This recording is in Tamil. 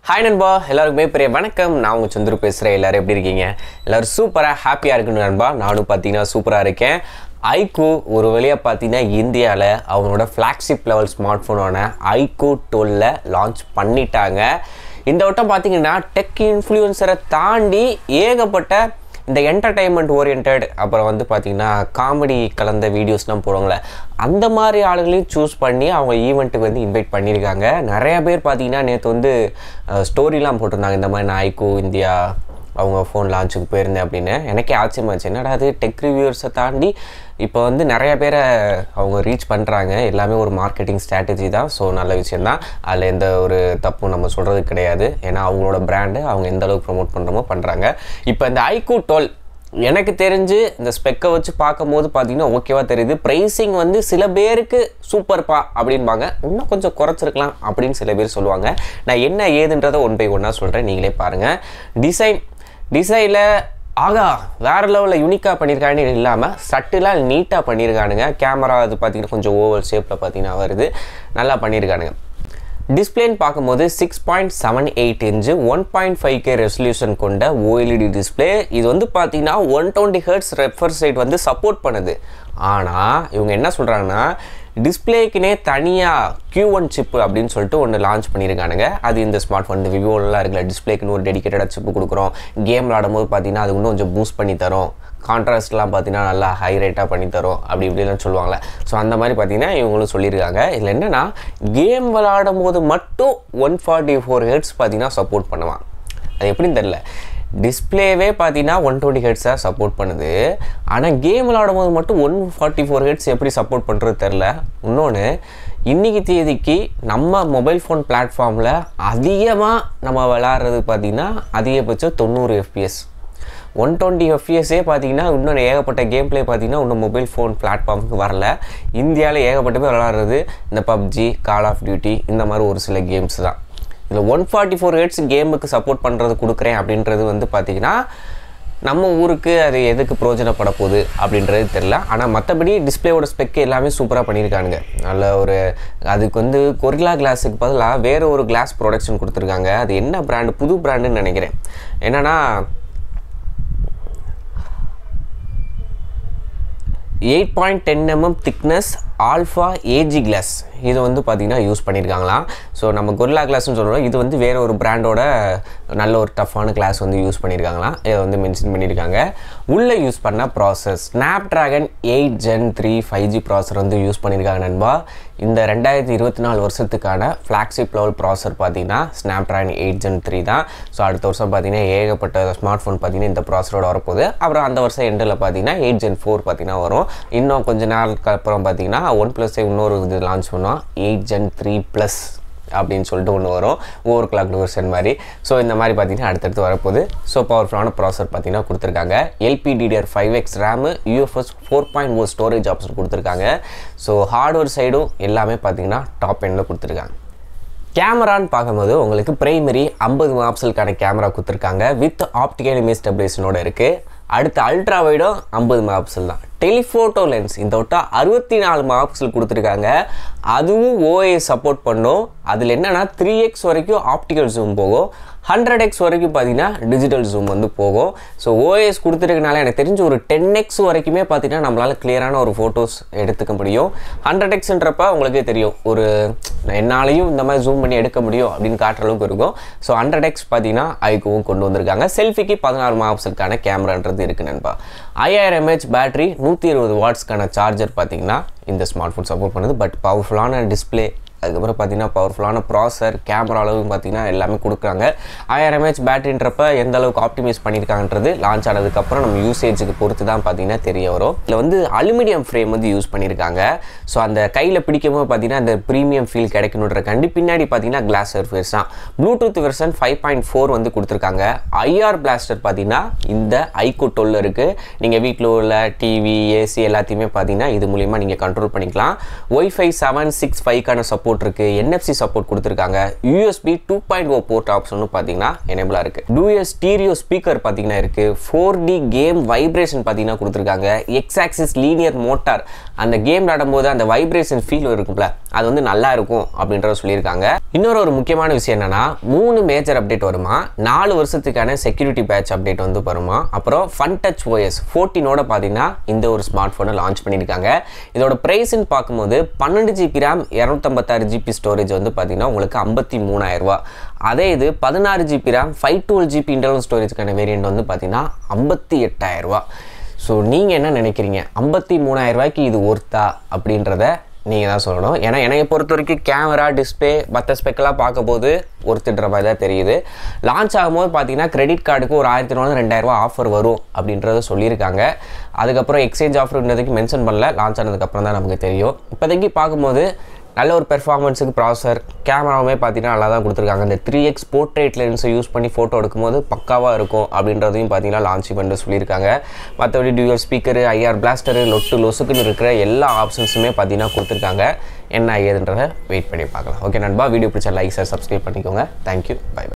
ஹாய் நண்பா எல்லாருக்குமே பெரிய வணக்கம் நான் உங்கள் சந்துரு பேசுகிறேன் எல்லாரும் எப்படி இருக்கீங்க எல்லாரும் சூப்பராக ஹாப்பியாக இருக்குன்னு நண்பா நானும் பார்த்தீங்கன்னா சூப்பராக இருக்கேன் ஐக்கூ ஒரு வழியாக பார்த்தீங்கன்னா இந்தியாவில் அவங்களோட ஃப்ளாக்ஷிப் லெவல் ஸ்மார்ட் ஃபோனான ஐக்கூ டுவெல்ல லான்ச் பண்ணிட்டாங்க இந்த வட்டம் பார்த்தீங்கன்னா டெக் இன்ஃப்ளூயன்சரை தாண்டி ஏகப்பட்ட இந்த என்டர்டைன்மெண்ட் ஓரியன்ட் அப்புறம் வந்து பார்த்திங்கன்னா காமெடி கலந்த வீடியோஸ்லாம் போடுவாங்களே அந்த மாதிரி ஆளுகளையும் சூஸ் பண்ணி அவங்க ஈவெண்ட்டுக்கு வந்து இன்வைட் பண்ணியிருக்காங்க நிறைய பேர் பார்த்தீங்கன்னா நேற்று வந்து ஸ்டோரிலாம் போட்டிருந்தாங்க இந்த மாதிரி நான் ஐகோ இந்தியா அவங்க ஃபோன் லான்ச்சுக்கு போயிருந்தேன் அப்படின்னு எனக்கே ஆச்சரியமாச்சு என்னடா அது டெக் ரிவ்யூவர்ஸை தாண்டி இப்போ வந்து நிறைய பேரை அவங்க ரீச் பண்ணுறாங்க எல்லாமே ஒரு மார்க்கெட்டிங் ஸ்ட்ராட்டஜி தான் ஸோ நல்ல விஷயந்தான் அதில் எந்த ஒரு தப்பும் நம்ம சொல்கிறது கிடையாது ஏன்னா அவங்களோட பிராண்டு அவங்க எந்த அளவுக்கு ப்ரொமோட் பண்ணுறமோ பண்ணுறாங்க இப்போ இந்த ஐக்கூ டுவெல் எனக்கு தெரிஞ்சு இந்த ஸ்பெக்கை வச்சு பார்க்கும்போது பார்த்தீங்கன்னா ஓகேவா தெரியுது ப்ரைஸிங் வந்து சில பேருக்கு சூப்பர்ப்பா அப்படின்பாங்க இன்னும் கொஞ்சம் குறைச்சிருக்கலாம் அப்படின்னு சில பேர் சொல்லுவாங்க நான் என்ன ஏதுன்றதை ஒன் பை ஒன்னாக சொல்கிறேன் நீங்களே பாருங்கள் டிசைன் டிசைனில் ஆகா வேறு லெவலில் யூனிக்காக பண்ணியிருக்கான்னு இல்லாமல் சட்டிலாக நீட்டாக பண்ணியிருக்கானுங்க கேமரா அது பார்த்தீங்கன்னா கொஞ்சம் ஓவல் ஷேப்பில் பார்த்தீங்கன்னா வருது நல்லா பண்ணியிருக்கானுங்க டிஸ்பிளேன்னு பார்க்கும்போது six point seven eight inch one point five K resolution கொண்ட ஓஎல்இடி டிஸ்பிளே இது வந்து பார்த்தீங்கன்னா one twenty hertz refresh rate வந்து சப்போர்ட் பண்ணுது ஆனால் இவங்க என்ன சொல்கிறாங்கன்னா டிஸ்பிளேக்குனே தனியாக கியூ ஒன் சிப்பு அப்படின்னு சொல்லிட்டு ஒன்று லான்ச் பண்ணியிருக்கானுங்க அது இந்த ஸ்மார்ட் ஃபோன் இந்த விவோலாம் இருக்குல்ல டிஸ்பிளேக்குன்னு ஒரு டெடிக்கேட்டடாக சிப்பு கொடுக்குறோம் கேம் விளாடும்போது பார்த்தீங்கன்னா அது இன்னும் கொஞ்சம் பூஸ்ட் பண்ணி தரும் கான்ட்ராஸ்ட்லாம் பார்த்தீங்கன்னா நல்லா ஹை ரேட்டாக பண்ணி தரும் அப்படி இப்படிலாம் சொல்லுவாங்களே ஸோ அந்த மாதிரி பார்த்தீங்கன்னா இவங்களும் சொல்லியிருக்காங்க இதில் என்னென்னா கேம் விளாடும் போது மட்டும் ஒன் ஃபார்ட்டி ஃபோர் ஹெட்ஸ் பார்த்தீங்கன்னா சப்போர்ட் பண்ணுவான் அது எப்படின்னு தெரில டிஸ்பிளேவே பார்த்தீங்கன்னா ஒன் டுவெண்ட்டி ஹெட்ஸாக சப்போர்ட் பண்ணுது ஆனால் கேம் விளாடும் போது மட்டும் ஒன் ஃபார்ட்டி ஃபோர் ஹெட்ஸ் எப்படி சப்போர்ட் பண்ணுறது தெரில இன்னொன்று இன்றைக்கி தேதிக்கு நம்ம மொபைல் ஃபோன் பிளாட்ஃபார்மில் அதிகமாக நம்ம விளாட்றது பார்த்திங்கன்னா அதிகபட்சம் தொண்ணூறு எஃபிஎஸ் ஒன் டுவெண்ட்டி எஃப்இஎஸ்ஸே பார்த்தீங்கன்னா இன்னும் ஏகப்பட்ட கேம் பிளே பார்த்தீங்கன்னா இன்னும் மொபைல் ஃபோன் பிளாட்ஃபார்முக்கு வரல இந்தியாவில் ஏகப்பட்ட பேர் விளாட்றது இந்த பப்ஜி கால் ஆஃப் டியூட்டி இந்த மாதிரி ஒரு சில கேம்ஸ் தான் இதில் ஒன் ஃபார்ட்டி ஃபோர் ஹெட்ஸ் கேமுக்கு சப்போர்ட் பண்ணுறது கொடுக்குறேன் அப்படின்றது வந்து பார்த்திங்கன்னா நம்ம ஊருக்கு அது எதுக்கு பிரயோஜனப்பட போகுது அப்படின்றது தெரில ஆனால் மற்றபடி டிஸ்பிளேவோட ஸ்பெக்கு எல்லாமே சூப்பராக பண்ணியிருக்கானுங்க நல்ல ஒரு அதுக்கு வந்து கொரிலா கிளாஸுக்கு பதிலாக வேறு ஒரு கிளாஸ் ப்ரொடக்ஷன் கொடுத்துருக்காங்க அது என்ன பிராண்டு புது பிராண்டுன்னு நினைக்கிறேன் என்னென்னா eight point ten mm thickness alpha AG glass இது வந்து பார்த்திங்கன்னா யூஸ் பண்ணியிருக்காங்களாம் ஸோ நம்ம கொரில்லா கிளாஸ்னு சொல்கிறோம் இது வந்து வேறு ஒரு பிராண்டோட நல்ல ஒரு டஃப்பான கிளாஸ் வந்து யூஸ் பண்ணியிருக்காங்களாம் இதை வந்து மென்ஷன் பண்ணியிருக்காங்க உள்ளே யூஸ் பண்ண process Snapdragon eight gen three five G processor வந்து யூஸ் பண்ணியிருக்காங்க நண்பா இந்த ரெண்டாயிரத்தி இருபத்தி நாலு வருஷத்துக்கான ஃப்ளாக்ஷிப் லெவல் ப்ராசர் பார்த்தீங்கன்னா Snapdragon eight gen three தான் ஸோ அடுத்த வருஷம் பார்த்தீங்கன்னா ஏகப்பட்ட ஸ்மார்ட் ஃபோன் பார்த்தீங்கன்னா இந்த ப்ராசரோட வரப்போகுது அப்புறம் அந்த வருஷம் எண்டில் பார்த்தீங்கன்னா எயிட் ஜென் ஃபோர் பார்த்தீங்கன்னா வரும் இன்னும் கொஞ்ச நாளுக்கு அப்புறம் பார்த்தீங்கன்னா ஒன் ப்ளஸ் இன்னொரு இது லான்ச் பண்ணோம் எயிட் ஜென் த்ரீ ப்ளஸ் அப்படின்னு சொல்லிட்டு ஒன்று வரும் ஓவர் கிளாக் வெர்ஷன் மாதிரி ஸோ இந்த மாதிரி பார்த்தீங்கன்னா அடுத்தடுத்து வரப்போகுது ஸோ பவர்ஃபுல்லான ப்ராசர் பார்த்தீங்கன்னா கொடுத்துருக்காங்க LPDDR five X RAM UFS four point O storage option கொடுத்துருக்காங்க ஸோ ஹார்ட்வேர் சைடும் எல்லாமே பார்த்தீங்கன்னா டாப் எண்டில் கொடுத்துருக்காங்க கேமரான்னு பார்க்கும்போது உங்களுக்கு பிரைமரி ஐம்பது மெகாபிக்சலுக்கான கேமரா கொடுத்துருக்காங்க வித் ஆப்டிக்கல் இமேஜ் ஸ்டெபிலேஷனோட இருக்குது அடுத்து அல்ட்ரா வைடும் ஐம்பது மெகாபிக்சல் தான் டெலிஃபோட்டோ லென்ஸ் இந்த விட்டா அறுபத்தி நாலு மெகாபிக்சல் கொடுத்துருக்காங்க அதுவும் ஓஏ சப்போர்ட் பண்ணும் அதில் என்னென்னா த்ரீ எக்ஸ் வரைக்கும் ஆப்டிக்கல் ஜூம் போகும் ஹண்ட்ரட் எக்ஸ் வரைக்கும் பார்த்தீங்கன்னா டிஜிட்டல் ஜூம் வந்து போகும் ஸோ ஓஎஸ் கொடுத்துருக்கனால எனக்கு தெரிஞ்ச ஒரு டென் எக்ஸ் வரைக்குமே பார்த்தீங்கன்னா நம்மளால் கிளியரான ஒரு ஃபோட்டோஸ் எடுத்துக்க முடியும் ஹண்ட்ரட் எக்ஸ்ன்றப்ப உங்களுக்கே தெரியும் ஒரு என்னாலையும் இந்த மாதிரி ஜூம் பண்ணி எடுக்க முடியும் அப்படின்னு காட்டுற அளவுக்கு இருக்கும் ஸோ ஹண்ட்ரட் எக்ஸ் பார்த்தீங்கன்னா ஐக்கவும் கொண்டு வந்திருக்காங்க செல்ஃபிக்கு பதினாறு மாப்ஸுக்கான கேமரான்றது இருக்குது நண்பா ஐயாயிரம் எம்ஹெச் பேட்டரி நூற்றி இருபது வாட்ஸ்க்கான சார்ஜர் பார்த்தீங்கன்னா இந்த ஸ்மார்ட் ஃபோன் சப்போர்ட் பண்ணுது பட் பவர்ஃபுல்லான டிஸ்பிளே அதுக்கப்புறம் பார்த்தீங்கன்னா பவர்ஃபுல்லான ப்ராசர் கேமரா அளவு பார்த்தீங்கன்னா எல்லாமே கொடுக்குறாங்க ஆயிரம் எம்ஹெச் பேட்டரின்றப்ப எந்த அளவுக்கு ஆப்டிமைஸ் பண்ணியிருக்காங்கன்றது லான்ச் ஆனதுக்கப்புறம் நம்ம யூசேஜுக்கு பொறுத்து தான் பார்த்தீங்கன்னா தெரிய வரும் இதில் வந்து அலுமினியம் ஃப்ரேம் வந்து யூஸ் பண்ணியிருக்காங்க ஸோ அந்த கையில் பிடிக்கும்போது பார்த்தீங்கன்னா அந்த ப்ரீமியம் ஃபீல் கிடைக்கணுன்ற கண்டி பின்னாடி பார்த்தீங்கன்னா கிளாஸ் சர்ஃபேஸ் தான் Bluetooth version five point four வந்து கொடுத்துருக்காங்க ஐஆர் பிளாஸ்டர் பார்த்தீங்கன்னா இந்த ஐகோ டொல்ல இருக்குது நீங்கள் வீட்டில் உள்ள டிவி ஏசி எல்லாத்தையுமே பார்த்தீங்கன்னா இது மூலிமா நீங்கள் கண்ட்ரோல் பண்ணிக்கலாம் ஒய்ஃபை செவன் சிக்ஸ் ஃபைவ்க்கான சப்போர்ட் சப்போர்ட் இருக்குது என்எஃப்சி சப்போர்ட் கொடுத்துருக்காங்க USB two point O port ஆப்ஷனும் பார்த்தீங்கன்னா எனேபிளாக இருக்குது டூஎஸ் ஸ்டீரியோ ஸ்பீக்கர் பார்த்தீங்கன்னா இருக்குது ஃபோர் டி கேம் வைப்ரேஷன் பார்த்தீங்கன்னா கொடுத்துருக்காங்க எக்ஸ் ஆக்சிஸ் லீனியர் மோட்டார் அந்த கேம் விளாடும்போது அந்த வைப்ரேஷன் ஃபீல் இருக்கும்ல அது வந்து நல்லா இருக்கும் அப்படின்றத சொல்லியிருக்காங்க இன்னொரு ஒரு முக்கியமான விஷயம் என்னன்னா மூணு மேஜர் அப்டேட் வருமா நாலு வருஷத்துக்கான செக்யூரிட்டி பேட்ச் அப்டேட் வந்து வருமா அப்புறம் ஃபன் டச் ஓஎஸ் ஃபோர்டீனோட பார்த்தீங்கன்னா இந்த ஒரு ஸ்மார்ட் ஃபோனை லான்ச் பண்ணியிருக்காங்க இதோட ப்ரைஸ்ன்னு பார்க்கும்போது பன்னெண்டு ஜிபி ரேம் இரநூத்தம்பத்தாறு ஜிபி ஸ்டோரேஜ் வந்து பார்த்தீங்கன்னா உங்களுக்கு ஐம்பத்தி மூணாயிரம் ரூபா அதே இது பதினாறு GB RAM five twelve GB internal ஸ்டோரேஜ்க்கான வேரியண்ட் வந்து பார்த்தீங்கன்னா ஐம்பத்தி எட்டாயிரம் ரூபா ஸோ நீங்கள் என்ன நினைக்கிறீங்க ஐம்பத்தி மூணாயிரம் ரூபாய்க்கு இது ஒர்த்தா அப்படின்றத நீங்கள் தான் சொல்லணும் ஏன்னா என்னைய பொறுத்த வரைக்கும் கேமரா டிஸ்பிளே மற்ற ஸ்பெக்கெல்லாம் பார்க்கும்போது ஒருத்துன்ற மாதிரி தான் தெரியுது லான்ச் ஆகும்போது பார்த்தீங்கன்னா கிரெடிட் கார்டுக்கு ஒரு ஆயிரத்தி ஐநூறு ரெண்டாயிரரூவா ஆஃபர் வரும் அப்படின்றத சொல்லியிருக்காங்க அதுக்கப்புறம் எக்ஸ்சேஞ்ச் ஆஃபர்ன்றதுக்கு மென்ஷன் பண்ணல லான்ச் ஆனதுக்கப்புறம் தான் நமக்கு தெரியும் இப்போதைக்கு பார்க்கும்போது நல்ல ஒரு பெர்ஃபார்மன்ஸுக்கு ப்ராசர் கேமராவுமே பார்த்தீங்கன்னா நல்லா தான் கொடுத்துருக்காங்க இந்த த்ரீ எக்ஸ் போர்ட்ரேட் லென்ஸை யூஸ் பண்ணி ஃபோட்டோ எடுக்கும்போது பக்காவாக இருக்கும் அப்படின்றதையும் பார்த்தீங்கன்னா லான்ச் பண்ணிட்டு சொல்லியிருக்காங்க மற்றபடி டியூஎல் ஸ்பீக்கரு ஐஆர் பிளாஸ்டரு லொட்டு லொசுக்குன்னு இருக்கிற எல்லா ஆப்ஷன்ஸுமே பார்த்தீங்கன்னா கொடுத்துருக்காங்க என்ன ஏதுன்றதை வெயிட் பண்ணி பார்க்கலாம் ஓகே நண்பா வீடியோ பிடிச்ச லைக் சார் சப்ஸ்கிரைப் பண்ணிக்கோங்க தேங்க்யூ பை